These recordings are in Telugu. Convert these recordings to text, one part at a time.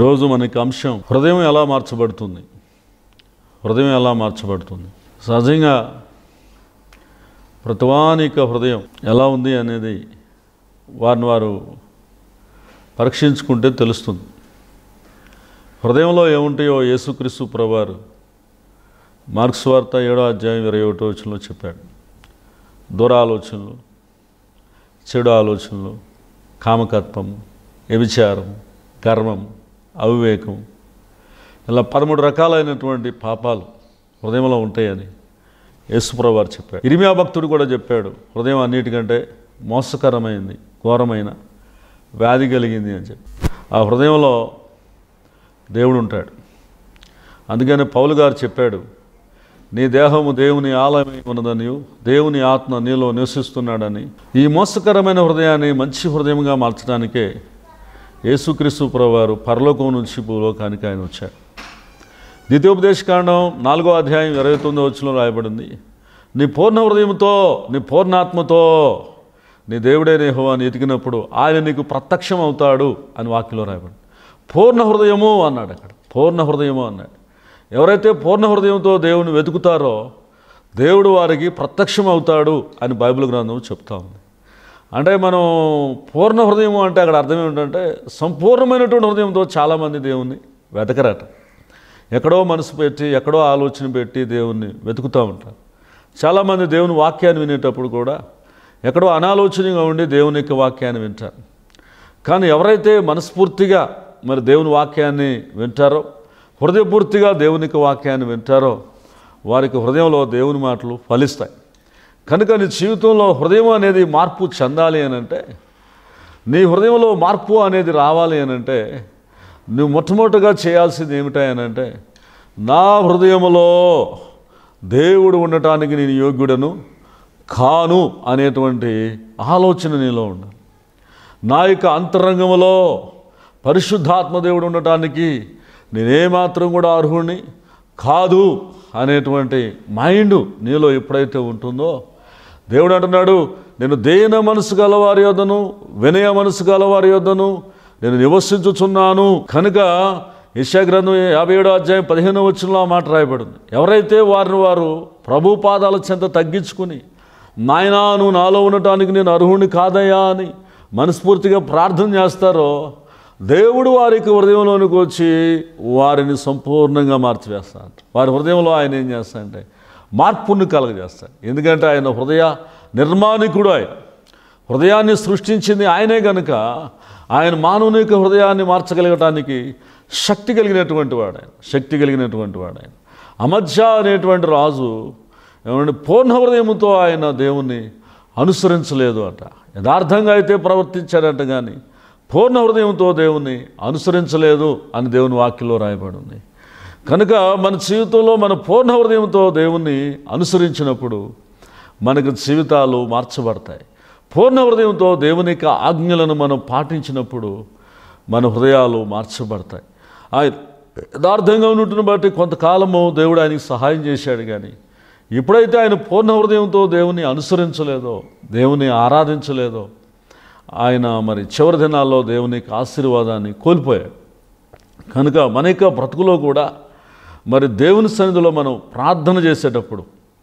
ఈరోజు మనకి అంశం హృదయం ఎలా మార్చబడుతుంది హృదయం ఎలా మార్చబడుతుంది సహజంగా ప్రతివానిక హృదయం ఎలా ఉంది అనేది వారిని వారు పరీక్షించుకుంటే తెలుస్తుంది హృదయంలో ఏముంటాయో యేసుక్రీస్తు ప్రభువారు మార్క్స్ వార్త ఏడో అధ్యాయం ఇరవై ఒకటో వచనంలో చెప్పాడు దూర ఆలోచనలు చెడు ఆలోచనలు కామకత్వము వ్యభిచారం గర్వం అవివేకం ఇలా పదమూడు రకాలైనటువంటి పాపాలు హృదయంలో ఉంటాయని యేసుప్రభు వారు చెప్పాడు ఇరిమియా భక్తుడు కూడా చెప్పాడు హృదయం అన్నిటికంటే మోసకరమైంది ఘోరమైన వ్యాధి కలిగింది అని చెప్పి ఆ హృదయంలో దేవుడు ఉంటాడు అందుకని పౌలు గారు చెప్పాడు నీ దేహము దేవుని ఆలయమై ఉన్నదని దేవుని ఆత్మ నీలో నివసిస్తున్నాడని ఈ మోసకరమైన హృదయాన్ని మంచి హృదయంగా మార్చడానికే యేసుక్రీస్తు ప్రభువారు పరలోకం నుంచి భూలోకానికి ఆయన వచ్చాడు ద్వితీయోపదేశకాండం నాలుగో అధ్యాయం ఇరవై తొమ్మిదో వచ్చిలో రాయబడింది నీ పూర్ణ హృదయంతో నీ పూర్ణాత్మతో నీ దేవుడే నేహోవాని ఎతికినప్పుడు ఆయన నీకు ప్రత్యక్షం అవుతాడు అని వాక్యంలో రాయబడింది పూర్ణ హృదయము అన్నాడు అక్కడ పూర్ణ హృదయము అన్నాడు ఎవరైతే పూర్ణ హృదయంతో దేవుని వెతుకుతారో దేవుడు వారికి ప్రత్యక్షం అవుతాడు అని బైబిల్ గ్రంథం చెప్తా ఉంది అంటే మనం పూర్ణ హృదయం అంటే అక్కడ అర్థం ఏమిటంటే సంపూర్ణమైనటువంటి హృదయంతో చాలామంది దేవుణ్ణి వెతకరట ఎక్కడో మనసు పెట్టి ఎక్కడో ఆలోచన పెట్టి దేవుణ్ణి వెతుకుతూ ఉంటారు చాలామంది దేవుని వాక్యాన్ని వినేటప్పుడు కూడా ఎక్కడో అనాలోచనగా ఉండి దేవుని యొక్క వాక్యాన్ని వింటారు కానీ ఎవరైతే మనస్ఫూర్తిగా మరి దేవుని వాక్యాన్ని వింటారో హృదయపూర్తిగా దేవుని యొక్క వాక్యాన్ని వింటారో వారికి హృదయంలో దేవుని మాటలు ఫలిస్తాయి కనుక నీ జీవితంలో హృదయం అనేది మార్పు చెందాలి అని అంటే నీ హృదయంలో మార్పు అనేది రావాలి అని అంటే నువ్వు మొట్టమొదటిగా చేయాల్సింది ఏమిటాయనంటే నా హృదయములో దేవుడు ఉండటానికి నేను యోగ్యుడను కాను అనేటువంటి ఆలోచన నీలో ఉండాలి నా యొక్క అంతరంగంలో పరిశుద్ధాత్మ దేవుడు ఉండటానికి నేనేమాత్రం కూడా అర్హుణ్ణి కాదు అనేటువంటి మైండ్ నీలో ఎప్పుడైతే ఉంటుందో దేవుడు అంటున్నాడు నేను దేన మనసు గలవారి యొద్దను వినయ మనసు గలవారి యొద్దను నేను నివసించుచున్నాను కనుక యశాగ్రంథం యాభై ఏడో అధ్యాయం పదిహేనో వచ్చిన మాట రాయబడింది ఎవరైతే వారిని వారు ప్రభు పాదాల చెంత తగ్గించుకుని నాయనా నువ్వు నాలో ఉండటానికి నేను అర్హుణ్ణి కాదయ్యా అని మనస్ఫూర్తిగా ప్రార్థన చేస్తారో దేవుడు వారికి హృదయంలోనికి వచ్చి వారిని సంపూర్ణంగా మార్చివేస్తాడు వారి హృదయంలో ఆయన ఏం చేస్తాడంటే మార్పుని కలగజేస్తాడు ఎందుకంటే ఆయన హృదయ నిర్మాణికుడు ఆయన హృదయాన్ని సృష్టించింది ఆయనే కనుక ఆయన మానవుని యొక్క హృదయాన్ని మార్చగలగటానికి శక్తి కలిగినటువంటి వాడు ఆయన శక్తి కలిగినటువంటి వాడు ఆయన అమధ్య అనేటువంటి రాజు ఏమంటే పూర్ణ హృదయముతో ఆయన దేవుణ్ణి అనుసరించలేదు అట యథార్థంగా అయితే ప్రవర్తించాడంట కానీ పూర్ణ హృదయంతో దేవుణ్ణి అనుసరించలేదు అని దేవుని వాక్యంలో రాయబడి ఉంది కనుక మన జీవితంలో మన పూర్ణ హృదయంతో దేవుణ్ణి అనుసరించినప్పుడు మనకు జీవితాలు మార్చబడతాయి పూర్ణ హృదయంతో దేవుని యొక్క ఆజ్ఞలను మనం పాటించినప్పుడు మన హృదయాలు మార్చబడతాయి ఆ యథార్థంగా ఉన్నట్టును బట్టి కొంతకాలము దేవుడు ఆయనకి సహాయం చేశాడు కానీ ఎప్పుడైతే ఆయన పూర్ణ హృదయంతో దేవుని అనుసరించలేదో దేవుని ఆరాధించలేదో ఆయన మరి చివరి దినాల్లో దేవుని యొక్క ఆశీర్వాదాన్ని కోల్పోయాడు కనుక మన యొక్క బ్రతుకులో కూడా మరి దేవుని సన్నిధిలో మనం ప్రార్థన చేసేటప్పుడు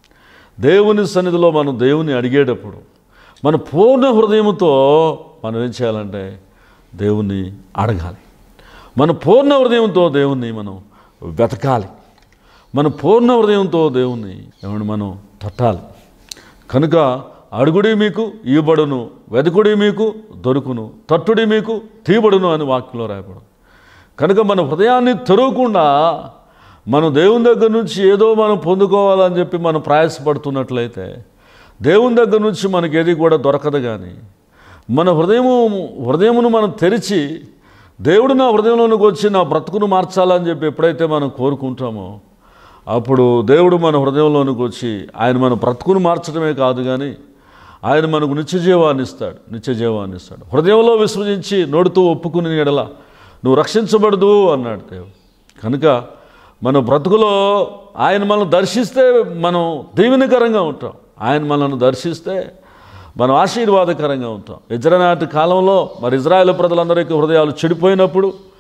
దేవుని సన్నిధిలో మనం దేవుని అడిగేటప్పుడు మన పూర్ణ హృదయంతో మనం ఏం చేయాలంటే దేవుణ్ణి అడగాలి మన పూర్ణ హృదయంతో దేవుణ్ణి మనం వెతకాలి మన పూర్ణ హృదయంతో దేవుణ్ణి ఏమన్నా మనం తట్టాలి కనుక అడుగుడి మీకు ఇవ్వబడును వెదకుడి మీకు దొరుకును తట్టుడి మీకు తీయబడును అని వాక్యంలో రాయబడు కనుక మన హృదయాన్ని తెరవకుండా మనం దేవుని దగ్గర నుంచి ఏదో మనం పొందుకోవాలని చెప్పి మనం ప్రయాసపడుతున్నట్లయితే దేవుని దగ్గర నుంచి మనకి ఏది కూడా దొరకదు కానీ మన హృదయము హృదయమును మనం తెరిచి దేవుడు నా హృదయంలోనికి వచ్చి నా బ్రతుకును మార్చాలని చెప్పి ఎప్పుడైతే మనం కోరుకుంటామో అప్పుడు దేవుడు మన హృదయంలోనికి వచ్చి ఆయన మన బ్రతుకును మార్చడమే కాదు కానీ ఆయన మనకు నిత్య జీవాన్ని ఇస్తాడు నిత్య జీవాన్ని ఇస్తాడు హృదయంలో విశ్వసించి నోడుతూ ఒప్పుకుని ఎడల నువ్వు రక్షించబడదు అన్నాడు దేవుడు కనుక మన బ్రతుకులో ఆయన మనల్ని దర్శిస్తే మనం దీవెనకరంగా ఉంటాం ఆయన మనల్ని దర్శిస్తే మనం ఆశీర్వాదకరంగా ఉంటాం ఇజ్రానాటి కాలంలో మరి ఇజ్రాయెల్ ప్రజలందరికీ హృదయాలు చెడిపోయినప్పుడు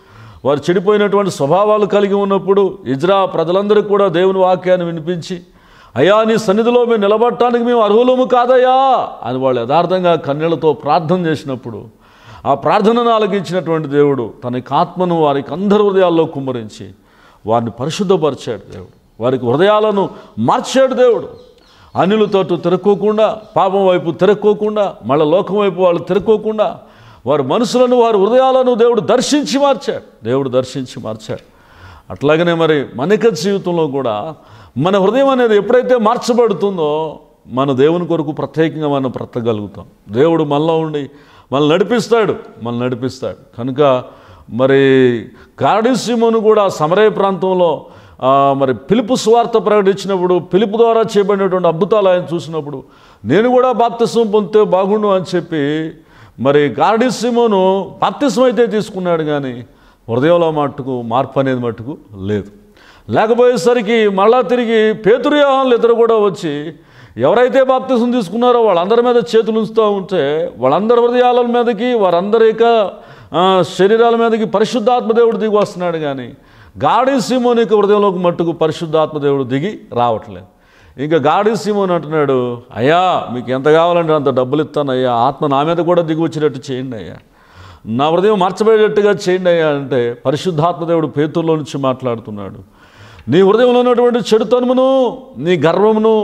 వారు చెడిపోయినటువంటి స్వభావాలు కలిగి ఉన్నప్పుడు ఇజ్రా ప్రజలందరికీ కూడా దేవుని వాక్యాన్ని వినిపించి అయ్యా నీ సన్నిధిలో మేము నిలబడటానికి మేము అర్హులము కాదయ్యా అని వాళ్ళు యథార్థంగా కన్నీళ్లతో ప్రార్థన చేసినప్పుడు ఆ ప్రార్థనను ఆలకించినటువంటి దేవుడు తన యొక్క ఆత్మను వారికి అందరి హృదయాల్లో కుమ్మరించి వారిని పరిశుద్ధపరిచాడు దేవుడు వారికి హృదయాలను మార్చాడు దేవుడు అన్యులతో తిరక్కోకుండా పాపం వైపు తిరక్కోకుండా మళ్ళీ లోకం వైపు వాళ్ళు తిరక్కోకుండా వారి మనసులను వారి హృదయాలను దేవుడు దర్శించి మార్చాడు దేవుడు దర్శించి మార్చాడు అట్లాగనే మరి మనక జీవితంలో కూడా మన హృదయం అనేది ఎప్పుడైతే మార్చబడుతుందో మన దేవుని కొరకు ప్రత్యేకంగా మనం బ్రతకగలుగుతాం దేవుడు మనలో ఉండి మనల్ని నడిపిస్తాడు మనల్ని నడిపిస్తాడు కనుక మరి కార్డిసిమోను కూడా సమరయ ప్రాంతంలో ఆ, మరి పిలుపు స్వార్థ ప్రకటించినప్పుడు పిలుపు ద్వారా చేయబడినటువంటి అద్భుతాలు ఆయన చూసినప్పుడు నేను కూడా బాప్తిసం పొందితే బాగుండు అని చెప్పి మరి గార్డిసిమోను బాప్తిసం అయితే తీసుకున్నాడు కానీ హృదయంలో మట్టుకు మార్పు అనేది మట్టుకు లేదు లేకపోయేసరికి మళ్ళా తిరిగి పేతురు యోహాన్లు ఇద్దరు కూడా వచ్చి ఎవరైతే బాప్తిసం తీసుకున్నారో వాళ్ళందరి మీద చేతులు ఉంచుతూ ఉంటే వాళ్ళందరి హృదయాల మీదకి వారందరి యొక్క ఆ, శరీరాల మీదకి పరిశుద్ధాత్మ దేవుడు దిగి వస్తున్నాడు కానీ గాడి సీమోని యొక్క హృదయంలోకి మట్టుకు పరిశుద్ధాత్మ దేవుడు దిగి రావట్లేదు ఇంకా గాడి సీమోని అంటున్నాడు అయ్యా మీకు ఎంత కావాలంటే అంత డబ్బులు ఇస్తాను అయ్యా ఆత్మ నా మీద కూడా దిగి వచ్చేటట్టు చేయండి అయ్యా నా హృదయం మార్చబడేటట్టుగా చేయండి అయ్యా అంటే పరిశుద్ధాత్మ దేవుడు పేతుల్లో నుంచి మాట్లాడుతున్నాడు నీ హృదయంలో ఉన్నటువంటి చెడుతనమును నీ గర్వమును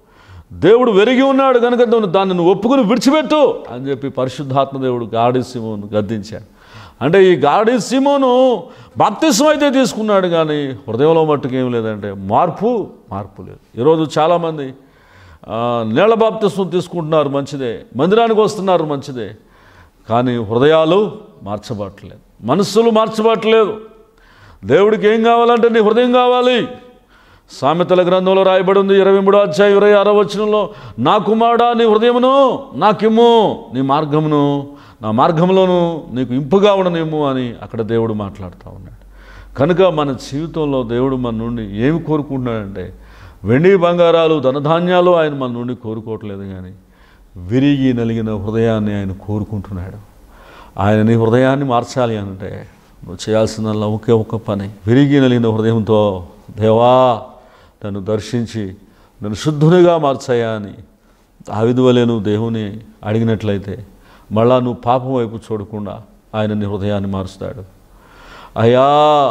దేవుడు వెరిగి ఉన్నాడు కనుక నువ్వు దాన్ని నువ్వు ఒప్పుకుని విడిచిపెట్టు అని చెప్పి పరిశుద్ధాత్మ దేవుడు గాడి సిమోను గద్దించాడు అంటే ఈ గాడి సిమోను బాప్తిసం అయితే తీసుకున్నాడు కానీ హృదయంలో మట్టుకు ఏం లేదంటే మార్పు మార్పు లేదు ఈరోజు చాలామంది ఆ, నీళ్ల బాప్తిసం తీసుకుంటున్నారు మంచిదే మందిరానికి వస్తున్నారు మంచిదే కానీ హృదయాలు మార్చబట్టలేదు మనస్సులు మార్చబట్టలేదు దేవుడికి ఏం కావాలంటే నీ హృదయం కావాలి సామెతల గ్రంథంలో రాయబడి ఉంది ఇరవై మూడో అధ్యాయం ఇరవై ఆరో వచనంలో నా కుమారుడా నీ హృదయమును నాకిమ్ము నీ మార్గమును నా మార్గంలోను నీకు ఇంపుగా ఉండనిమ్ము అని అక్కడ దేవుడు మాట్లాడుతూ ఉన్నాడు కనుక మన జీవితంలో దేవుడు మన నుండి ఏమి కోరుకుంటున్నాడంటే వెండి బంగారాలు ధనధాన్యాలు ఆయన మన నుండి కోరుకోవట్లేదు కానీ విరిగి నలిగిన హృదయాన్ని ఆయన కోరుకుంటున్నాడు ఆయన నీ హృదయాన్ని మార్చాలి అంటే నువ్వు చేయాల్సిన ఒకే ఒక పని విరిగి నలిగిన హృదయంతో దేవా నన్ను దర్శించి నన్ను శుద్ధునిగా మార్చాయా అని ఆ విధవలే నువ్వు దేవుని అడిగినట్లయితే మళ్ళా నువ్వు పాపం వైపు చూడకుండా ఆయన నీ హృదయాన్ని మారుస్తాడు అయ్యా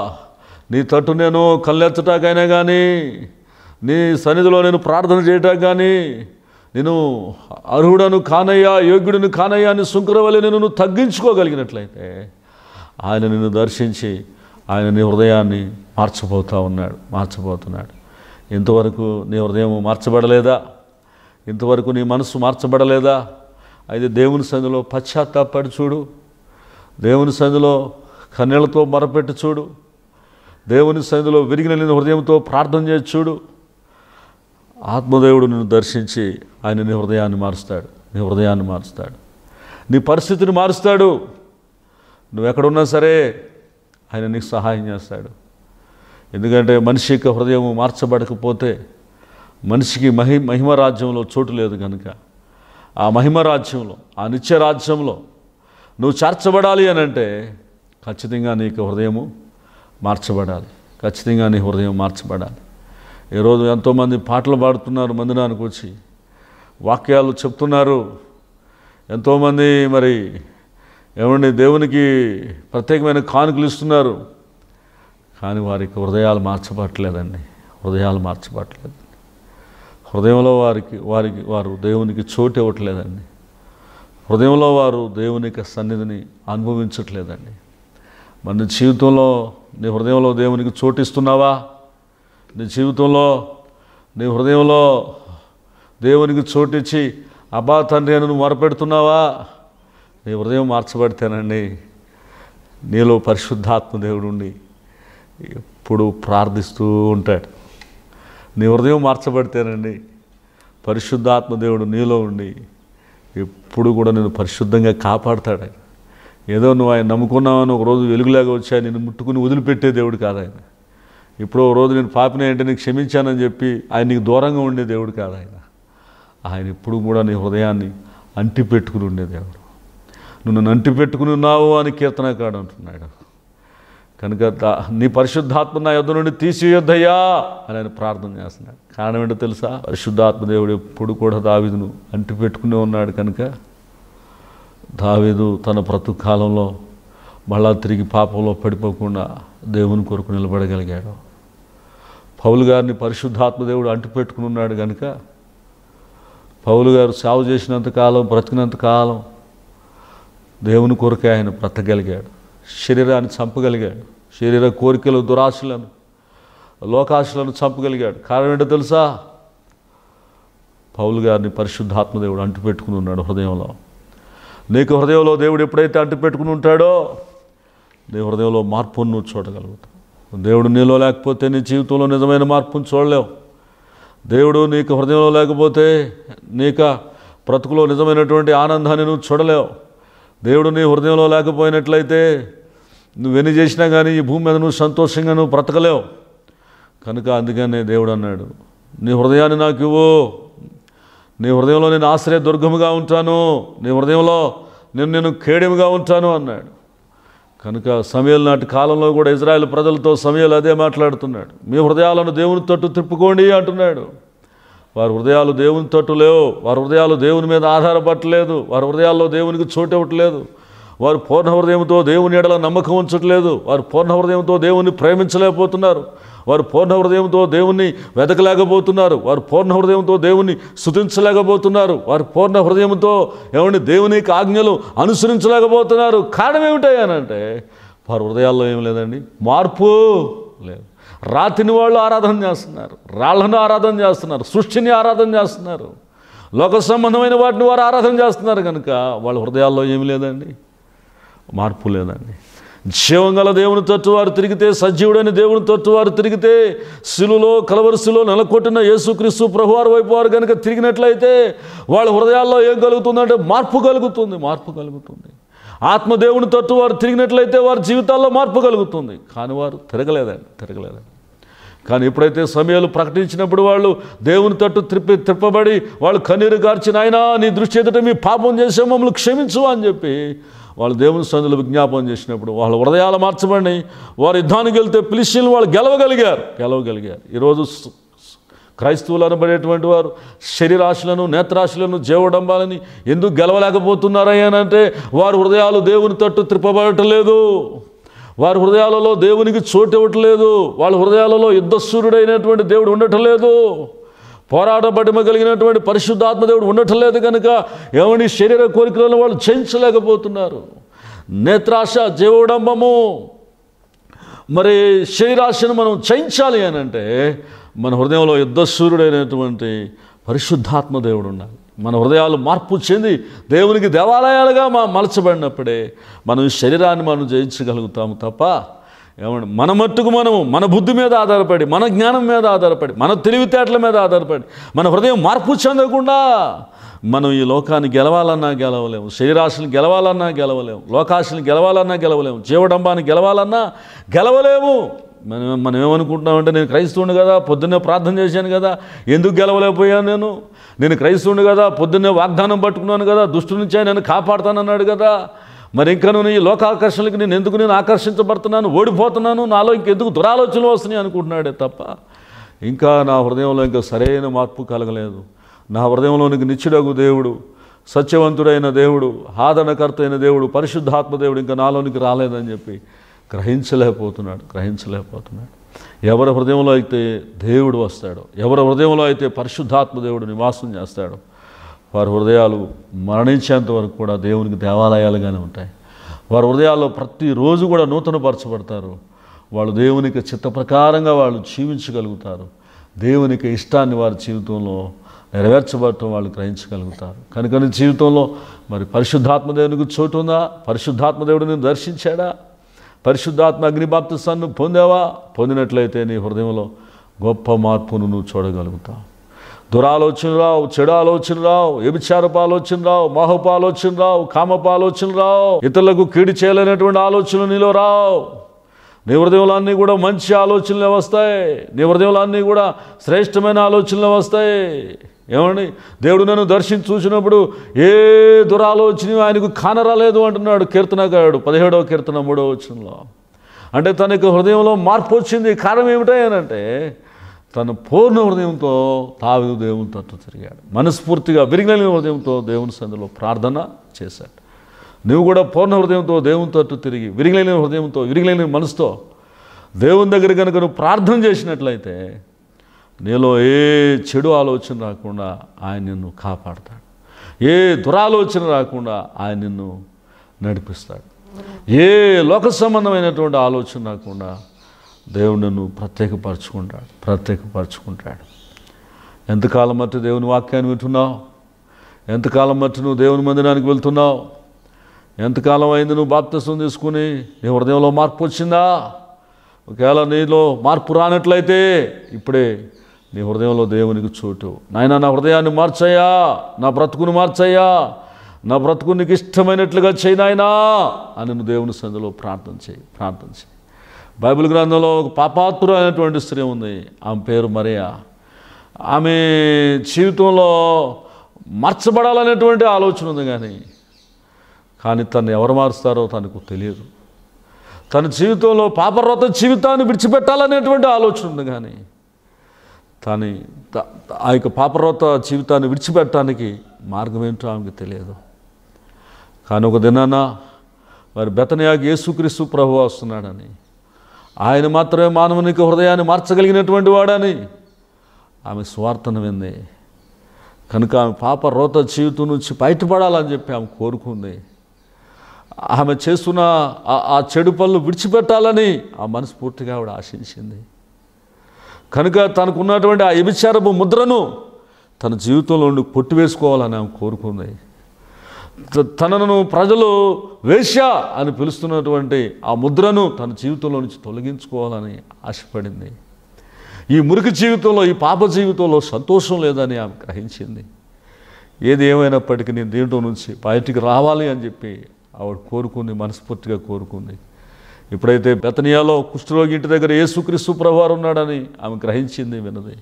నీ తట్టు నేను కళ్ళెత్తటాకైనా కానీ నీ సన్నిధిలో నేను ప్రార్థన చేయటానికి కానీ నేను అర్హుడను కానయ్యా యోగ్యుడిని కానయ్యా అని శుంకరవల్లి నేను నువ్వు తగ్గించుకోగలిగినట్లయితే ఆయన నిన్ను దర్శించి ఆయన నీ హృదయాన్ని మార్చబోతా ఉన్నాడు మార్చబోతున్నాడు ఇంతవరకు నీ హృదయం మార్చబడలేదా ఇంతవరకు నీ మనసు మార్చబడలేదా అయితే దేవుని సంధిలో పశ్చాత్తాపడి చూడు దేవుని సంధిలో కన్నీళ్లతో మొరపెట్టి చూడు దేవుని సన్నిధిలో విరిగిన లేని హృదయంతో ప్రార్థన చేసి చూడు ఆత్మదేవుడు నిన్ను దర్శించి ఆయన నీ హృదయాన్ని మారుస్తాడు నీ హృదయాన్ని మారుస్తాడు నీ పరిస్థితిని మారుస్తాడు నువ్వు ఎక్కడున్నా సరే ఆయన నీకు సహాయం చేస్తాడు ఎందుకంటే మనిషి యొక్క హృదయం మార్చబడకపోతే మనిషికి మహి మహిమ రాజ్యంలో చోటు లేదు కనుక ఆ మహిమ రాజ్యంలో ఆ నిత్య రాజ్యంలో నువ్వు చేర్చబడాలి అని అంటే ఖచ్చితంగా నీకు హృదయము మార్చబడాలి ఖచ్చితంగా నీ హృదయం మార్చబడాలి ఈరోజు ఎంతోమంది పాటలు పాడుతున్నారు మందిరానికి వచ్చి వాక్యాలు చెప్తున్నారు ఎంతోమంది మరి ఏమండి దేవునికి ప్రత్యేకమైన కానుకలు ఇస్తున్నారు కానీ వారికి హృదయాలు మార్చబట్టలేదండి హృదయాలు మార్చబట్టలేదు హృదయంలో వారికి వారికి వారు దేవునికి చోటు ఇవ్వట్లేదండి హృదయంలో వారు దేవుని యొక్క సన్నిధిని అనుభవించట్లేదండి మన జీవితంలో నీ హృదయంలో దేవునికి చోటు ఇస్తున్నావా నీ జీవితంలో నీ హృదయంలో దేవునికి చోటిచ్చి అబ్బా తండ్రి అని నువ్వు మొరపెడుతున్నావా నీ హృదయం మార్చబడితేనండి నీలో పరిశుద్ధాత్మ దేవుడు ఉండి ఎప్పుడు ప్రార్థిస్తూ ఉంటాడు నీ హృదయం మార్చబడితేనండి పరిశుద్ధాత్మ దేవుడు నీలో ఉండి ఎప్పుడు కూడా నేను పరిశుద్ధంగా కాపాడుతాడు ఆయన ఏదో నువ్వు ఆయన నమ్ముకున్నావని ఒక రోజు వెలుగులాగా వచ్చా నేను ముట్టుకుని వదిలిపెట్టే దేవుడు కాదు ఆయన ఇప్పుడు ఒక రోజు నేను పాపిన అంటే నీకు క్షమించానని చెప్పి ఆయన నీకు దూరంగా ఉండే దేవుడు కాదు ఆయన ఆయన ఎప్పుడు కూడా నీ హృదయాన్ని అంటి పెట్టుకుని ఉండే దేవుడు నువ్వు నన్ను అంటి పెట్టుకుని ఉన్నావు అని కీర్తనకాడు అంటున్నాడు కనుక దా- నీ పరిశుద్ధాత్మ నా యొద్ద నుండి తీసియొద్దయ్యా అని ఆయన ప్రార్థన చేస్తున్నాడు కారణం ఏంటో తెలుసా పరిశుద్ధాత్మ దేవుడు ఎప్పుడు కూడా దావీదును అంటి పెట్టుకునే ఉన్నాడు కనుక దావీదు తన బ్రతుకు కాలంలో మళ్ళా తిరిగి పాపంలో పడిపోకుండా దేవుని కొరకు నిలబడగలిగాడు పౌలు గారిని పరిశుద్ధాత్మ దేవుడు అంటి పెట్టుకుని ఉన్నాడు కనుక పౌలు గారు సేవ చేసినంత కాలం బ్రతికినంత కాలం దేవుని కొరకే ఆయన బ్రతకగలిగాడు శరీరాన్ని చంపగలిగాడు శరీర కోరికలు దురాశలను లోకాశలను చంపగలిగాడు కారణం ఏంటో తెలుసా పౌలు గారిని పరిశుద్ధాత్మ దేవుడు అంటు పెట్టుకుని ఉన్నాడు హృదయంలో నీకు హృదయంలో దేవుడు ఎప్పుడైతే అంటు పెట్టుకుని ఉంటాడో నీ హృదయంలో మార్పును నువ్వు చూడగలుగుతావు దేవుడు నీలో లేకపోతే నీ జీవితంలో నిజమైన మార్పును చూడలేవు దేవుడు నీకు హృదయంలో లేకపోతే నీక బ్రతుకులో నిజమైనటువంటి ఆనందాన్ని నువ్వు చూడలేవు దేవుడు నీ హృదయంలో లేకపోయినట్లయితే నువ్వు ఎన్ని చేసినా కానీ ఈ భూమి మీద నువ్వు సంతోషంగా నువ్వు బ్రతకలేవు కనుక అందుకనే దేవుడు అన్నాడు నీ హృదయాన్ని నాకు ఇవ్వు నీ హృదయంలో నేను ఆశ్రయ దుర్గముగా ఉంటాను నీ హృదయంలో నేను నేను కేడెముగా ఉంటాను అన్నాడు కనుక సమయాలు నాటి కాలంలో కూడా ఇజ్రాయెల్ ప్రజలతో సమయాలు అదే మాట్లాడుతున్నాడు మీ హృదయాలను దేవుని తట్టు తిప్పుకోండి అంటున్నాడు వారి హృదయాలు దేవుని తట్టు లేవు వారి హృదయాలు దేవుని మీద ఆధారపడలేదు వారి హృదయాల్లో దేవునికి చోటు ఇవ్వట్లేదు వారు పూర్ణ హృదయంతో దేవుని ఎడల నమ్మకం ఉంచట్లేదు వారు పూర్ణ హృదయంతో దేవుని ప్రేమించలేకపోతున్నారు వారు పూర్ణ హృదయంతో దేవుణ్ణి వెతకలేకపోతున్నారు వారు పూర్ణ హృదయంతో దేవుణ్ణి స్థుతించలేకపోతున్నారు వారు పూర్ణ హృదయంతో ఏమండి దేవునికి ఆజ్ఞలు అనుసరించలేకపోతున్నారు కారణం ఏమిటయ్యానంటే వారి హృదయాల్లో ఏం లేదండి మార్పు లేదు రాతిని వాళ్ళు ఆరాధన చేస్తున్నారు రాళ్లను ఆరాధన చేస్తున్నారు సృష్టిని ఆరాధన చేస్తున్నారు లోక సంబంధమైన వాటిని వారు ఆరాధన చేస్తున్నారు కనుక వాళ్ళ హృదయాల్లో ఏమి లేదండి మార్పు లేదండి జీవం గల దేవుని తట్టు వారు తిరిగితే సజీవుడైన దేవుని తట్టు వారు తిరిగితే శిలులో కలవరిశిలో నెలకొట్టిన యేసుక్రీస్తు ప్రభువారి వైపు వారు కనుక తిరిగినట్లయితే వాళ్ళ హృదయాల్లో ఏం కలుగుతుందంటే మార్పు కలుగుతుంది మార్పు కలుగుతుంది ఆత్మదేవుని తట్టు వారు తిరిగినట్లయితే వారి జీవితాల్లో మార్పు కలుగుతుంది కానీ వారు తిరగలేదండి తిరగలేదండి కానీ ఎప్పుడైతే సమయాలు ప్రకటించినప్పుడు వాళ్ళు దేవుని తట్టు త్రిప్పి త్రిప్పబడి వాళ్ళు కన్నీరు గార్చిన ఆయన నీ దృష్టి ఎదుట మీ పాపం చేసే మమ్మల్ని క్షమించు అని చెప్పి వాళ్ళు దేవుని సందులో విజ్ఞాపనం చేసినప్పుడు వాళ్ళ హృదయాలు మార్చబడి వారు యుద్ధానికి వెళ్తే పిలిచిని వాళ్ళు గెలవగలిగారు గెలవగలిగారు ఈరోజు స్- స్- క్రైస్తవులు అనబడేటువంటి వారు శరీరాశులను నేత్రాశులను జీవడంబాలని ఎందుకు గెలవలేకపోతున్నారయ్యానంటే వారి హృదయాలు దేవుని తట్టు త్రిప్పబడటం లేదు వారి హృదయాలలో దేవునికి చోటు ఇవ్వట్లేదు వాళ్ళ హృదయాలలో యుద్ధసూర్యుడైనటువంటి దేవుడు ఉండటం లేదు పోరాట పటిమ కలిగినటువంటి పరిశుద్ధాత్మ దేవుడు ఉండటం లేదు కనుక ఏమని శరీర కోరికలను వాళ్ళు చేయించలేకపోతున్నారు నేత్రాశ జీవడంబము మరి శరీరాశను మనం చయించాలి అని అంటే మన హృదయంలో యుద్ధసూర్యుడైనటువంటి పరిశుద్ధాత్మ దేవుడు ఉండాలి మన హృదయాలు మార్పు చెంది దేవునికి దేవాలయాలుగా మా మలచబడినప్పుడే మనం ఈ శరీరాన్ని మనం జయించగలుగుతాము తప్ప ఏమండి మన మట్టుకు మనము మన బుద్ధి మీద ఆధారపడి మన జ్ఞానం మీద ఆధారపడి మన తెలివితేటల మీద ఆధారపడి మన హృదయం మార్పు చెందకుండా మనం ఈ లోకాన్ని గెలవాలన్నా గెలవలేము శరీరాశని గెలవాలన్నా గెలవలేము లోకాశని గెలవాలన్నా గెలవలేము జీవడంబాన్ని గెలవాలన్నా గెలవలేము మనం మనం ఏమనుకుంటున్నామంటే నేను క్రైస్తవుని కదా పొద్దున్నే ప్రార్థన చేశాను కదా ఎందుకు గెలవలేకపోయాను నేను నేను క్రైస్తవుని కదా పొద్దున్నే వాగ్దానం పట్టుకున్నాను కదా దుష్టు నుంచి ఆయన నన్ను కాపాడుతానన్నాడు కదా మరి ఇంకా నేను ఈ లోకాకర్షణలకు నేను ఎందుకు నేను ఆకర్షించబడుతున్నాను ఓడిపోతున్నాను నాలో ఇంకెందుకు దురాలోచనలు వస్తున్నాయి అనుకుంటున్నాడే తప్ప ఇంకా నా హృదయంలో ఇంకా సరైన మార్పు కలగలేదు నా హృదయంలోనికి నిత్యుడగు దేవుడు సత్యవంతుడైన దేవుడు ఆదరణకర్త అయిన దేవుడు పరిశుద్ధాత్మ దేవుడు ఇంకా నాలోనికి రాలేదని చెప్పి గ్రహించలేకపోతున్నాడు గ్రహించలేకపోతున్నాడు ఎవరి హృదయంలో అయితే దేవుడు వస్తాడో ఎవరి హృదయంలో అయితే పరిశుద్ధాత్మ దేవుడు నివాసం చేస్తాడో వారి హృదయాలు మరణించేంత వరకు కూడా దేవునికి దేవాలయాలుగానే ఉంటాయి వారి హృదయాల్లో ప్రతిరోజు కూడా నూతనపరచబడతారు వాళ్ళు దేవునికి చిత్త ప్రకారంగా వాళ్ళు జీవించగలుగుతారు దేవునికి ఇష్టాన్ని వారి జీవితంలో నెరవేర్చబడటం వాళ్ళు గ్రహించగలుగుతారు కనుక నీ జీవితంలో మరి పరిశుద్ధాత్మ దేవునికి చోటు ఉందా పరిశుద్ధాత్మ దేవుడు నేను దర్శించాడా పరిశుద్ధాత్మ అగ్నిబాప్తిస్తాన్ని పొందావా పొందినట్లయితే నీ హృదయంలో గొప్ప మార్పును నువ్వు చూడగలుగుతావు దురాలోచన రావు చెడు ఆలోచన రావు వ్యభిచారపు ఆలోచన రావు మోహపు ఆలోచన రావు కామపు ఆలోచన రావు ఇతరులకు కీడు చేయలేనటువంటి ఆలోచనలు నీలో రావు నీ హృదయంలో అన్నీ కూడా మంచి ఆలోచనలే వస్తాయి నీ హృదయంలో అన్నీ కూడా శ్రేష్టమైన ఆలోచనలు వస్తాయి ఏమండి దేవుడు నన్ను దర్శించి చూసినప్పుడు ఏ దురాలోచన ఆయనకు కానరాలేదు అంటున్నాడు కీర్తనగాడు పదిహేడవ కీర్తన మూడవ వచనంలో అంటే తన యొక్క హృదయంలో మార్పు వచ్చింది కారణం ఏమిటంటే తన పూర్ణ హృదయంతో తావిదు దేవుని తట్టు తిరిగాడు మనస్ఫూర్తిగా విరిగిన హృదయంతో దేవుని సందులో ప్రార్థన చేశాడు నువ్వు కూడా పూర్ణ హృదయంతో దేవుని తట్టు తిరిగి విరిగిలేని హృదయంతో విరిగిలేని మనసుతో దేవుని దగ్గర కనుక నువ్వు ప్రార్థన చేసినట్లయితే నీలో ఏ చెడు ఆలోచన రాకుండా ఆయన నిన్ను కాపాడతాడు ఏ దురాలోచన రాకుండా ఆయన నిన్ను నడిపిస్తాడు ఏ లోక సంబంధమైనటువంటి ఆలోచన రాకుండా దేవుడు నిన్ను ప్రత్యేకపరచుకుంటాడు ప్రత్యేకపరచుకుంటాడు ఎంతకాలం మట్టి దేవుని వాక్యాన్ని వింటున్నావు ఎంతకాలం మట్టి నువ్వు దేవుని మందిరానికి వెళ్తున్నావు ఎంతకాలం అయింది నువ్వు బాప్తిసం తీసుకుని నీ హృదయంలో మార్పు వచ్చిందా ఒకవేళ నీలో మార్పు రానట్లయితే ఇప్పుడే నీ హృదయంలో దేవునికి చోటు నాయన నా హృదయాన్ని మార్చయ్యా నా బ్రతుకును మార్చయ్యా నా బ్రతుకు నీకు ఇష్టమైనట్లుగా చేయి నాయనా అని నువ్వు దేవుని సందులో ప్రార్థన చేయి ప్రార్థన చేయి బైబిల్ గ్రంథంలో ఒక పాపాత్తురు అయినటువంటి స్త్రీ ఉంది ఆమె పేరు మరియా ఆమె జీవితంలో మార్చబడాలనేటువంటి ఆలోచన ఉంది కానీ కానీ తను ఎవరు మారుస్తారో తనకు తెలియదు తన జీవితంలో పాపవ్రత జీవితాన్ని విడిచిపెట్టాలనేటువంటి ఆలోచన ఉంది కానీ కానీ త- త- ఆ యొక్క పాపవ్రత జీవితాన్ని విడిచిపెట్టడానికి మార్గం ఏంటో ఆమెకు తెలియదు కానీ ఒక దినాన మరి బెతనియాకి యేసుక్రీస్తు ప్రభు వస్తున్నాడని ఆయన మాత్రమే మానవునికి హృదయాన్ని మార్చగలిగినటువంటి వాడని ఆమె స్వార్థన వింది కనుక ఆమె పాప రోత జీవితం నుంచి బయటపడాలని చెప్పి ఆమె కోరుకుంది ఆమె చేస్తున్న ఆ- ఆ చెడు పనులు విడిచిపెట్టాలని ఆ మనస్ఫూర్తిగా ఆవిడ ఆశించింది కనుక తనకున్నటువంటి ఆ వ్యభిచారపు ముద్రను తన జీవితంలో నుండి కొట్టివేసుకోవాలని ఆమె కోరుకుంది త- తనను ప్రజలు వేశ్య అని పిలుస్తున్నటువంటి ఆ ముద్రను తన జీవితంలో నుంచి తొలగించుకోవాలని ఆశపడింది ఈ మురికి జీవితంలో ఈ పాప జీవితంలో సంతోషం లేదని ఆమె గ్రహించింది ఏది ఏమైనప్పటికీ నేను దీంట్లో నుంచి బయటికి రావాలి అని చెప్పి ఆవిడ కోరుకుంది మనస్ఫూర్తిగా కోరుకుంది ఎప్పుడైతే బెతనియాలో కుష్ఠరోగి ఇంటి దగ్గర యేసుక్రీస్తు ప్రభువారు ఉన్నాడని ఆమె గ్రహించింది విన్నది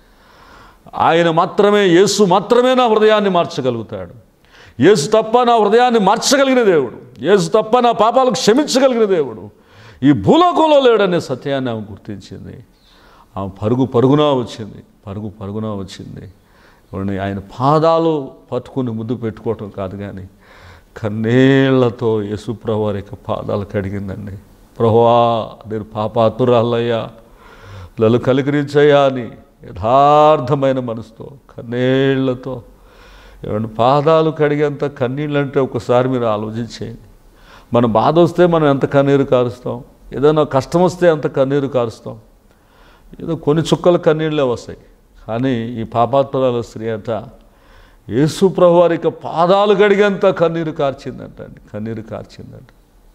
ఆయన మాత్రమే యేసు మాత్రమే నా హృదయాన్ని మార్చగలుగుతాడు యేసు తప్ప నా హృదయాన్ని మార్చగలిగిన దేవుడు యేసు తప్ప నా పాపాలకు క్షమించగలిగిన దేవుడు ఈ భూలోకంలో లేడనే సత్యాన్ని ఆమె గుర్తించింది ఆమె పరుగు పరుగున వచ్చింది పరుగు పరుగున వచ్చింది ఎవరిని ఆయన పాదాలు పట్టుకుని ముద్దు పెట్టుకోవటం కాదు కానీ కన్నీళ్లతో యేసుప్రభు వారి యొక్క పాదాలు కడిగిందండి ప్రభువా నేను పాపాతురాలయ్యా నన్ను కలిగిరించయ్యా అని యథార్థమైన మనసుతో కన్నీళ్లతో ఏమన్నా పాదాలు కడిగేంత కన్నీళ్ళు అంటే ఒకసారి మీరు ఆలోచించేయండి మన బాధ వస్తే మనం ఎంత కన్నీరు కారుస్తాం ఏదైనా కష్టం వస్తే ఎంత కన్నీరు కారుస్తాం ఏదో కొన్ని చుక్కల కన్నీళ్ళే వస్తాయి కానీ ఈ పాపాత్మరాల స్త్రీ అంట యేసు ప్రభు వారి యొక్క పాదాలు కడిగేంత కన్నీరు కార్చిందంట అండి కన్నీరు కార్చిందంట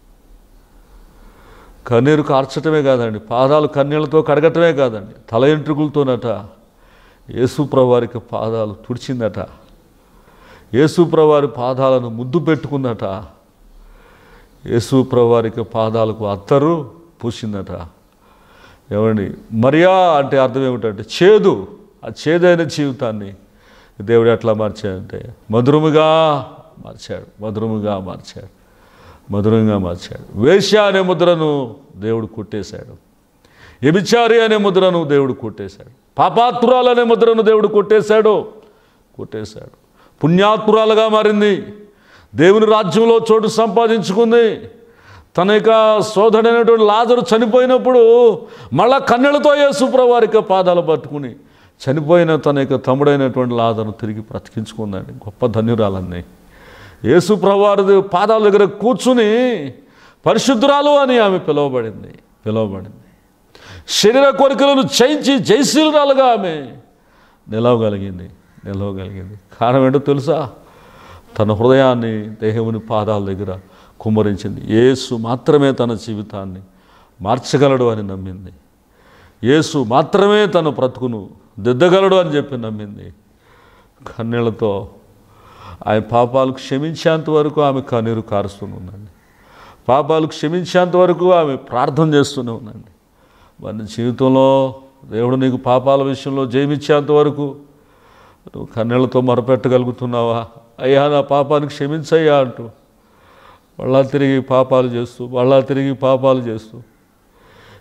కన్నీరు కార్చటమే కాదండి పాదాలు కన్నీళ్లతో కడగటమే కాదండి తల ఎంట్రుకులతోనట యేసు ప్రభు వారి యొక్క పాదాలు తుడిచిందట యేసు ప్రభు వారి పాదాలను ముద్దు పెట్టుకుందట యేసు ప్రభు వారి యొక్క పాదాలకు అత్తరు పూసిందట ఏమండి మరియా అంటే అర్థం ఏమిటంటే చేదు ఆ చేదైన జీవితాన్ని దేవుడు ఎట్లా మార్చాడంటే మధురముగా మార్చాడు మధురముగా మార్చాడు మధురంగా మార్చాడు వేశ్య అనే ముద్రను దేవుడు కొట్టేశాడు వ్యభిచారి అనే ముద్రను దేవుడు కొట్టేశాడు పాపాత్రురాలు అనే ముద్రను దేవుడు కొట్టేశాడు కొట్టేశాడు పుణ్యాత్మురాలుగా మారింది దేవుని రాజ్యంలో చోటు సంపాదించుకుంది తన యొక్క సోదరుడైనటువంటి లాజరు చనిపోయినప్పుడు మళ్ళా కన్నెలతో యేసుప్రభు యొక్క పాదాలు పట్టుకుని చనిపోయిన తన యొక్క తమ్ముడైనటువంటి లాజరు తిరిగి బ్రతికించుకుందండి గొప్ప ధన్యురాలన్నీ యేసు ప్రభువారి పాదాల దగ్గర కూర్చుని పరిశుద్ధురాలు అని ఆమె పిలువబడింది పిలువబడింది శరీర కోరికలను జయించి జయశీలురాలుగా ఆమె నిలవగలిగింది నిలవగలిగింది కారణం ఏంటో తెలుసా తన హృదయాన్ని దేవుని పాదాల దగ్గర కుమ్మరించింది యేసు మాత్రమే తన జీవితాన్ని మార్చగలడు అని నమ్మింది యేసు మాత్రమే తన బ్రతుకును దిద్దగలడు అని చెప్పి నమ్మింది కన్నీళ్లతో ఆయన పాపాలు క్షమించేంత వరకు ఆమె కన్నీరు కారుస్తూనే ఉందండి పాపాలు క్షమించేంత వరకు ఆమె ప్రార్థన చేస్తూనే ఉందండి మన జీవితంలో దేవుడు నీకు పాపాల విషయంలో జయమిచ్చేంత వరకు నువ్వు కన్నీళ్లతో మొరపెట్టగలుగుతున్నావా అయ్యా నా పాపాన్ని క్షమించయ్యా అంటూ మళ్ళా తిరిగి పాపాలు చేస్తూ మళ్ళా తిరిగి పాపాలు చేస్తూ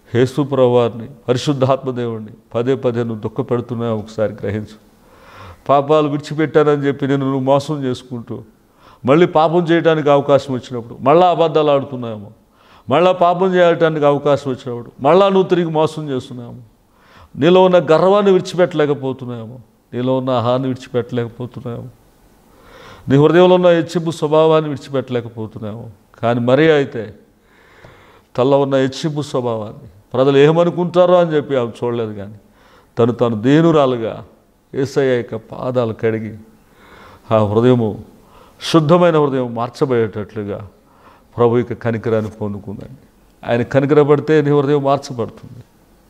యేసుప్రభు వారిని పరిశుద్ధాత్మదేవుడిని పదే పదే నువ్వు దుఃఖపెడుతున్నావు ఒకసారి గ్రహించు పాపాలు విడిచిపెట్టానని చెప్పి నేను నువ్వు మోసం చేసుకుంటూ మళ్ళీ పాపం చేయడానికి అవకాశం వచ్చినప్పుడు మళ్ళా అబద్ధాలు ఆడుతున్నాము మళ్ళా పాపం చేయడానికి అవకాశం వచ్చినప్పుడు మళ్ళా నువ్వు తిరిగి మోసం చేస్తున్నాము నీలో ఉన్న గర్వాన్ని విడిచిపెట్టలేకపోతున్నాము నీలో ఉన్న ఆహాన్ని విడిచిపెట్టలేకపోతున్నాము నీ హృదయంలో ఉన్న హెచ్చింపు స్వభావాన్ని విడిచిపెట్టలేకపోతున్నాము కానీ మరీ అయితే తల్ల ఉన్న హెచ్చింపు స్వభావాన్ని ప్రజలు ఏమనుకుంటారో అని చెప్పి ఆమె చూడలేదు కానీ తను తను దేనురాలుగా ఏసయ్య యొక్క పాదాలు కడిగి ఆ హృదయము శుద్ధమైన హృదయం మార్చబడేటట్లుగా ప్రభు యొక్క కనికరాన్ని పొందుకుందండి ఆయన కనికరపడితే నీ హృదయం మార్చబడుతుంది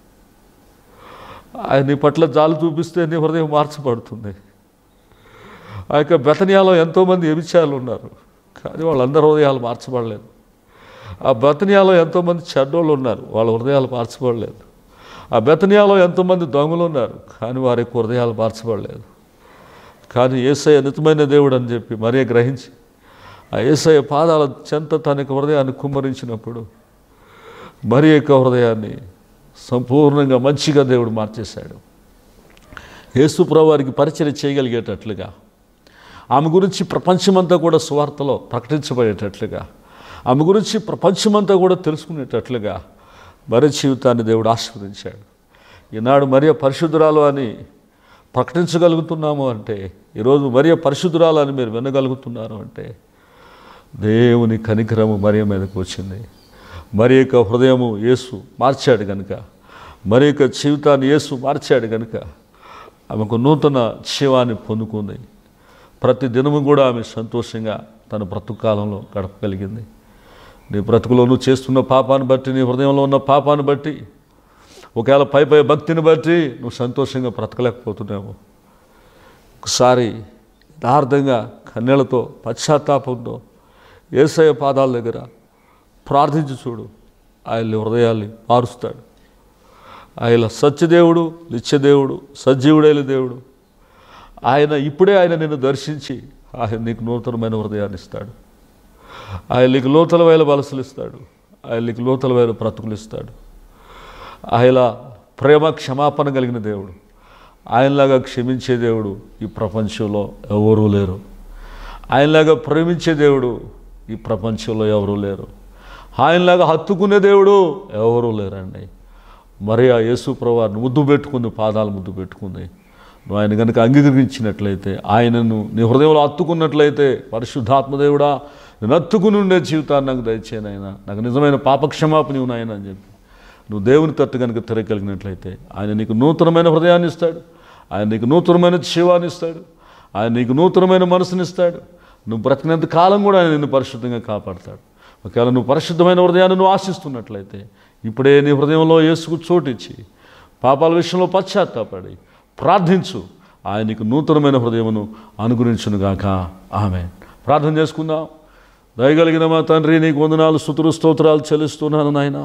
ఆయన నీ పట్ల జాలు చూపిస్తే నీ హృదయం మార్చబడుతుంది ఆ యొక్క బెతనియాలో ఎంతోమంది ఎబిచాలు ఉన్నారు కానీ వాళ్ళందరి హృదయాలు మార్చబడలేదు ఆ బెతనియాలో ఎంతోమంది చెడ్డోళ్ళు ఉన్నారు వాళ్ళ హృదయాలు మార్చబడలేదు ఆ బెతనియాలో ఎంతోమంది దొంగలు ఉన్నారు కానీ వారి యొక్క హృదయాలు మార్చబడలేదు కానీ ఏసయ్య నిజమైన దేవుడు అని చెప్పి మరీ గ్రహించి ఆ ఏసయ్య పాదాల చెంత తన యొక్క హృదయాన్ని కుమ్మరించినప్పుడు మరి యొక్క హృదయాన్ని సంపూర్ణంగా మంచిగా దేవుడు మార్చేశాడు యేసు వారికి పరిచయం చేయగలిగేటట్లుగా ఆమె గురించి ప్రపంచమంతా కూడా సువార్తలో ప్రకటించబడేటట్లుగా ఆమె గురించి ప్రపంచమంతా కూడా తెలుసుకునేటట్లుగా మరి జీవితాన్ని దేవుడు ఆశీర్వదించాడు ఈనాడు మరియ పరిశుద్ధురాలు అని ప్రకటించగలుగుతున్నాము అంటే ఈరోజు మరియ పరిశుద్ధురాలు అని మీరు వినగలుగుతున్నారు అంటే దేవుని కనికరము మరియ మీదకు వచ్చింది మరి యొక్క హృదయము యేసు మార్చాడు కనుక మరి యొక్క జీవితాన్ని యేసు మార్చాడు కనుక ఆమెకు నూతన జీవాన్ని పొందుకుంది ప్రతి దినము కూడా ఆమె సంతోషంగా తన బ్రతుకాలంలో గడపగలిగింది నీ బ్రతుకులో నువ్వు చేస్తున్న పాపాన్ని బట్టి నీ హృదయంలో ఉన్న పాపాన్ని బట్టి ఒకవేళ పై పై భక్తిని బట్టి నువ్వు సంతోషంగా బ్రతకలేకపోతున్నావు ఒకసారి యథార్థంగా కన్నెలతో పశ్చాత్తాపంతో ఏసయ పాదాల దగ్గర ప్రార్థించి చూడు ఆయన హృదయాల్ని మారుస్తాడు ఆయన సత్యదేవుడు నిత్యదేవుడు సజీవుడైన దేవుడు ఆయన ఇప్పుడే ఆయన నిన్ను దర్శించి ఆయన నీకు నూతనమైన హృదయాన్ని ఇస్తాడు ఆయన నీకు నూతనమైన బలసులు ఇస్తాడు ఆయన నీకు నూతనమైన బ్రతుకులు ఇస్తాడు ఆయన ప్రేమ క్షమాపణ కలిగిన దేవుడు ఆయనలాగా క్షమించే దేవుడు ఈ ప్రపంచంలో ఎవరూ లేరు ఆయనలాగా ప్రేమించే దేవుడు ఈ ప్రపంచంలో ఎవరూ లేరు ఆయనలాగా హత్తుకునే దేవుడు ఎవరూ లేరండి మరి ఆ యేసు ప్రభాన్ని ముద్దు పెట్టుకుంది పాదాలు ముద్దు పెట్టుకుంది నువ్వు ఆయన కనుక అంగీకరించినట్లయితే ఆయనను నీ హృదయంలో హత్తుకున్నట్లయితే పరిశుద్ధాత్మదేవుడా నేను హత్తుకుని ఉండే జీవితాన్ని నాకు దయచేయనైనా నాకు నిజమైన పాపక్షమాపణ ఇవ్వు నాయన అని చెప్పి నువ్వు దేవుని తట్టు కనుక తిరగలిగినట్లయితే ఆయన నీకు నూతనమైన హృదయాన్ని ఇస్తాడు ఆయన నీకు నూతనమైన జీవాన్ని ఇస్తాడు ఆయన నీకు నూతనమైన మనసుని ఇస్తాడు నువ్వు బ్రతికినంత కాలం కూడా ఆయన నిన్ను పరిశుద్ధంగా కాపాడతాడు ఒకవేళ నువ్వు పరిశుద్ధమైన హృదయాన్ని నువ్వు ఆశిస్తున్నట్లయితే ఇప్పుడే నీ హృదయంలో యేసుకు చోటిచ్చి పాపాల విషయంలో పశ్చాత్తాపడి ప్రార్థించు ఆయన నీకు నూతనమైన హృదయమును అనుగురించునుగాక ఆమె ప్రార్థన చేసుకుందాం దయగలిగిన మా తండ్రి నీకు వందనాలు సుతులు స్తోత్రాలు చెల్లిస్తున్నాను నాయనా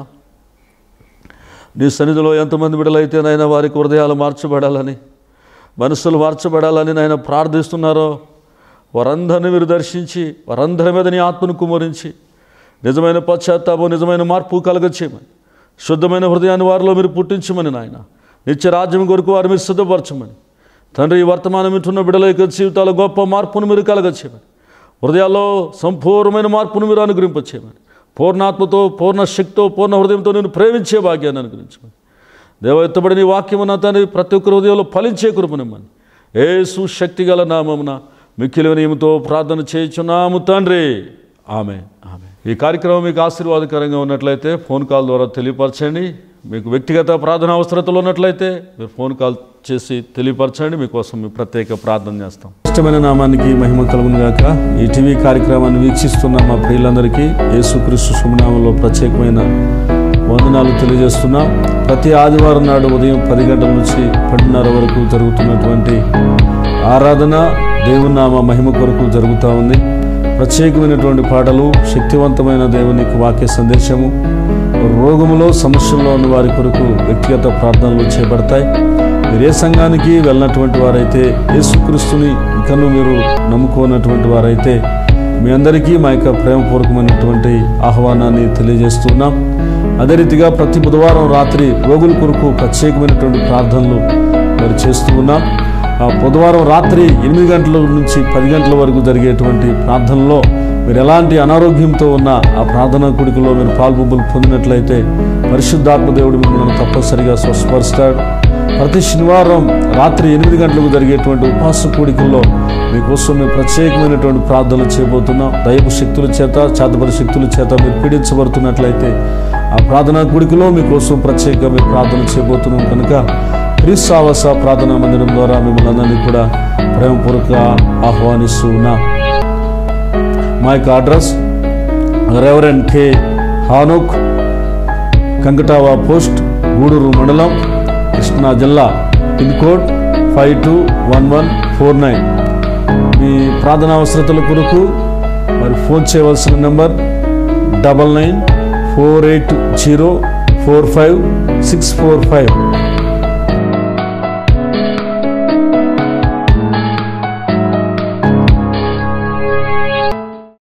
నీ సన్నిధిలో ఎంతమంది బిడ్డలైతే నాయన వారికి హృదయాలు మార్చబడాలని మనస్సులు మార్చబడాలని నాయన ప్రార్థిస్తున్నారో వారందరిని మీరు దర్శించి వారందరి మీద నీ ఆత్మను కుమరించి నిజమైన పశ్చాత్తాపం నిజమైన మార్పు కలగచ్చేయమని శుద్ధమైన హృదయాన్ని వారిలో మీరు పుట్టించమని నాయన నిత్య రాజ్యం కొరకు వారు మీరు సిద్ధపరచమని తండ్రి ఈ వర్తమానం వింటున్న బిడ్డల యొక్క జీవితాల గొప్ప మార్పును మీరు కలగచ్చేయమని హృదయాల్లో సంపూర్ణమైన మార్పును మీరు అనుగ్రహింపచేయమని పూర్ణాత్మతో పూర్ణ శక్తితో పూర్ణ హృదయంతో నేను ప్రేమించే భాగ్యాన్ని అనుగ్రహించమని దేవ ఎత్తబడిన ఈ వాక్యము నా తండ్రి ప్రతి ఒక్కరి హృదయంలో ఫలించే కృపనిమ్మని ఏ సుశక్తి గల నామమున మిక్కిలి వినయముతో ప్రార్థన చేయించున్నాము తండ్రి ఆమె ఆమె ఈ కార్యక్రమం మీకు ఆశీర్వాదకరంగా ఉన్నట్లయితే ఫోన్ కాల్ ద్వారా తెలియపరచండి మీకు వ్యక్తిగత ప్రార్థన అవసరతలు ఉన్నట్లయితే మీరు ఫోన్ కాల్ చేసి తెలియపరచండి మీకోసం మీ ప్రత్యేక ప్రార్థన చేస్తాం ఇష్టమైన నామానికి మహిమ కలుగును గాక ఈ టీవీ కార్యక్రమాన్ని వీక్షిస్తున్న మా ప్రియులందరికీ యేసుక్రీస్తు శుభనామంలో ప్రత్యేకమైన వందనాలు తెలియజేస్తున్నాం ప్రతి ఆదివారం నాడు ఉదయం పది గంటల నుంచి పన్నెండున్నర వరకు జరుగుతున్నటువంటి ఆరాధన దేవుని నామ మహిమ కొరకు జరుగుతూ ఉంది ప్రత్యేకమైనటువంటి పాటలు శక్తివంతమైన దేవుని యొక్క వాక్య సందేశము రోగములో సమస్యల్లో ఉన్న వారి కొరకు వ్యక్తిగత ప్రార్థనలు చేపడతాయి మీరు ఏ సంఘానికి వెళ్ళినటువంటి వారైతే యేసుక్రీస్తుని ఇంకను మీరు నమ్ముకోనటువంటి వారైతే మీ అందరికీ మా యొక్క ప్రేమపూర్వకమైనటువంటి ఆహ్వానాన్ని తెలియజేస్తున్నాం అదే రీతిగా ప్రతి బుధవారం రాత్రి రోగుల కొరకు ప్రత్యేకమైనటువంటి ప్రార్థనలు మరి చేస్తూ ఉన్నాం ఆ బుధవారం రాత్రి ఎనిమిది గంటల నుంచి పది గంటల వరకు జరిగేటువంటి ప్రార్థనలో మీరు ఎలాంటి అనారోగ్యంతో ఉన్న ఆ ప్రార్థనా కుడికలో మీరు పాల్పొంపులు పొందినట్లయితే పరిశుద్ధాత్మ దేవుడు మిమ్మల్ని తప్పనిసరిగా స్వస్థపరుస్తాడు ప్రతి శనివారం రాత్రి ఎనిమిది గంటలకు జరిగేటువంటి ఉపవాస కూడికల్లో మీకోసం మేము ప్రత్యేకమైనటువంటి ప్రార్థనలు చేయబోతున్నాం దైవ శక్తుల చేత చేతబడి శక్తుల చేత మీరు పీడించబడుతున్నట్లయితే ఆ ప్రార్థనా కూడికలో మీకోసం ప్రత్యేకంగా మేము ప్రార్థన చేయబోతున్నాం కనుక క్రీస్తావాస ప్రార్థనా మందిరం ద్వారా మిమ్మల్ని అందరినీ కూడా ప్రేమపూర్వక ఆహ్వానిస్తూ ఉన్నాం మా యొక్క address reverend K Hanok Kankatava post Gudur మండలం కృష్ణా జిల్లా pin code five two one one four nine మీ ప్రార్థన అవసరతల కొరకు మరి ఫోన్ చేయవలసిన number double nine four eight zero four five six four five